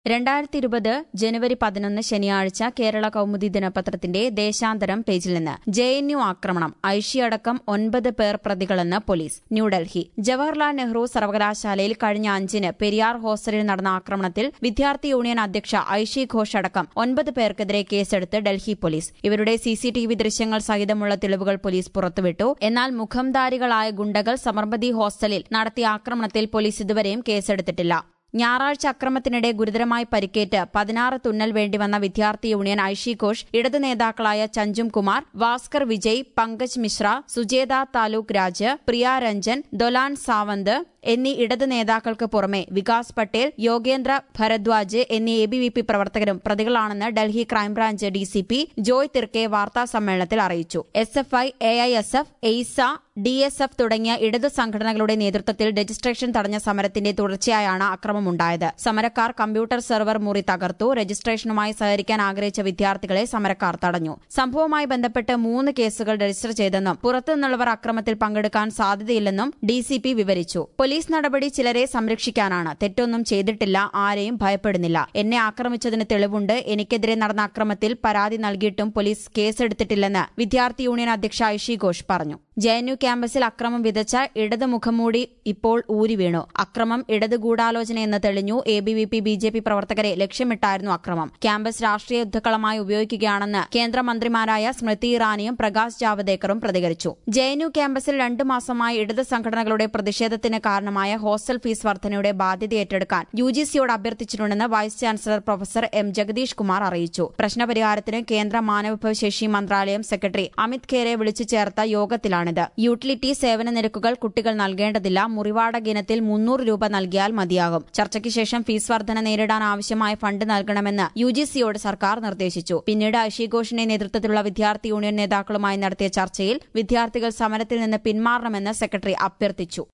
രണ്ടായിരത്തി ഇരുപത് ജനുവരി പതിനൊന്ന് ശനിയാഴ്ച കേരള കൗമുദി ദിനപത്രത്തിന്റെ ദേശാന്തരം പേജിൽ നിന്ന് ജെ എൻ യു ആക്രമണം ഐഷി അടക്കം ഒൻപത് പേർ പ്രതികളെന്ന് പോലീസ് ന്യൂഡൽഹി ജവഹർലാൽ നെഹ്റു സർവകലാശാലയിൽ കഴിഞ്ഞ അഞ്ചിന് പെരിയാർ ഹോസ്റ്റലിൽ നടന്ന ആക്രമണത്തിൽ വിദ്യാർത്ഥി യൂണിയൻ അധ്യക്ഷ ഐഷി ഘോഷ് അടക്കം ഒൻപത് പേർക്കെതിരെ കേസെടുത്ത് ഡൽഹി പോലീസ് ഇവരുടെ സിസിടിവി ദൃശ്യങ്ങൾ സഹിതമുള്ള തെളിവുകൾ പോലീസ് പുറത്തുവിട്ടു എന്നാൽ മുഖംധാരികളായ ഗുണ്ടകൾ സമർമതി ഹോസ്റ്റലിൽ നടത്തിയ ആക്രമണത്തിൽ പോലീസ് ഇതുവരെയും കേസെടുത്തിട്ടില്ല ഞായറാഴ്ച അക്രമത്തിനിടെ ഗുരുതരമായി പരിക്കേറ്റ് പതിനാറ് തുന്നൽ വേണ്ടിവന്ന വിദ്യാർത്ഥി യൂണിയൻ ഐഷി ഘോഷ് ഇടതു നേതാക്കളായ ചഞ്ചും കുമാർ ഭാസ്കർ വിജയ് പങ്കജ് മിശ്ര സുജേത താലൂക്ക് രാജ് പ്രിയ രഞ്ജൻ ദൊലാൻ സാവന്ത് എന്നീ ഇടത് നേതാക്കൾക്ക് പുറമെ വികാസ് പട്ടേൽ യോഗേന്ദ്ര ഭരദ്വാജ് എന്നീ എ ബി വി പി പ്രവർത്തകരും പ്രതികളാണെന്ന് ഡൽഹി ക്രൈംബ്രാഞ്ച് ഡി ജോയ് തിർക്കെ വാർത്താ സമ്മേളനത്തിൽ അറിയിച്ചു S F I A I S F AISA D S F തുടങ്ങിയ ഇടതു സംഘടനകളുടെ നേതൃത്വത്തിൽ രജിസ്ട്രേഷൻ തടഞ്ഞ സമരത്തിന്റെ തുടർച്ചയായാണ് അക്രമമുണ്ടായത് സമരക്കാർ കമ്പ്യൂട്ടർ സെർവർ മുറി തകർത്തു രജിസ്ട്രേഷനുമായി സഹകരിക്കാൻ ആഗ്രഹിച്ച വിദ്യാർത്ഥികളെ സമരക്കാർ തടഞ്ഞു സംഭവവുമായി ബന്ധപ്പെട്ട് മൂന്ന് കേസുകൾ രജിസ്റ്റർ ചെയ്തെന്നും പുറത്തുനിന്നുള്ളവർ അക്രമത്തിൽ പങ്കെടുക്കാൻ സാധ്യതയില്ലെന്നും ഡി സി പി വിവരിച്ചു പോലീസ് നടപടി ചിലരെ സംരക്ഷിക്കാനാണ് തെറ്റൊന്നും ചെയ്തിട്ടില്ല ആരെയും ഭയപ്പെടുന്നില്ല എന്നെ ആക്രമിച്ചതിന് തെളിവുണ്ട് എനിക്കെതിരെ നടന്ന അക്രമത്തിൽ പരാതി നൽകിയിട്ടും പോലീസ് കേസെടുത്തിട്ടില്ലെന്ന് വിദ്യാർത്ഥി യൂണിയൻ അധ്യക്ഷ ഐഷി ഘോഷ് പറഞ്ഞു ജെ എൻ യു ക്യാമ്പസിൽ അക്രമം വിതച്ച ഇടത് മുഖംമൂടി ഇപ്പോൾ ഊരി വീണു അക്രമം ഇടത് ഗൂഢാലോചനയെന്ന് തെളിഞ്ഞു A B V P B J P പ്രവർത്തകരെ ലക്ഷ്യമിട്ടായിരുന്നു അക്രമം ക്യാമ്പസ് രാഷ്ട്രീയ യുദ്ധക്കളമായി ഉപയോഗിക്കുകയാണെന്ന് കേന്ദ്രമന്ത്രിമാരായ സ്മൃതി ഇറാനിയും പ്രകാശ് ജാവദേക്കറും പ്രതികരിച്ചു ജെ എൻ യു ക്യാമ്പസിൽ രണ്ടു മാസമായി ഇടത് സംഘടനകളുടെ പ്രതിഷേധത്തിന് കാരണമായ ഹോസ്റ്റൽ ഫീസ് വർധനയുടെ ബാധ്യത ഏറ്റെടുക്കാൻ യു ജി സിയോട് അഭ്യർത്ഥിച്ചിട്ടുണ്ടെന്ന് vice chancellor professor M Jagadish Kumar അറിയിച്ചു പ്രശ്നപരിഹാരത്തിന് കേന്ദ്ര മാനവവിഭവശേഷി മന്ത്രാലയം സെക്രട്ടറി അമിത് ഖേരെ വിളിച്ചു ചേർത്ത യോഗത്തിലാണിത് യൂട്ടിലിറ്റി സേവന നിരക്കുകൾ കുട്ടികൾ നൽകേണ്ടതില്ല മുറിവാടക ഇനത്തിൽ മുന്നൂറ് രൂപ നൽകിയാൽ മതിയാകും ചർച്ചയ്ക്ക് ശേഷം ഫീസ് വർധന നേരിടാൻ ആവശ്യമായ ഫണ്ട് നൽകണമെന്ന് യു ജി സിയോട് സർക്കാർ നിർദ്ദേശിച്ചു പിന്നീട് ഐഷി ഘോഷിന്റെ നേതൃത്വത്തിലുള്ള വിദ്യാർത്ഥി യൂണിയൻ നേതാക്കളുമായി നടത്തിയ ചർച്ചയിൽ വിദ്യാർത്ഥികൾ സമരത്തിൽ നിന്ന് പിന്മാറണമെന്ന് സെക്രട്ടറി അഭ്യർത്ഥിച്ചു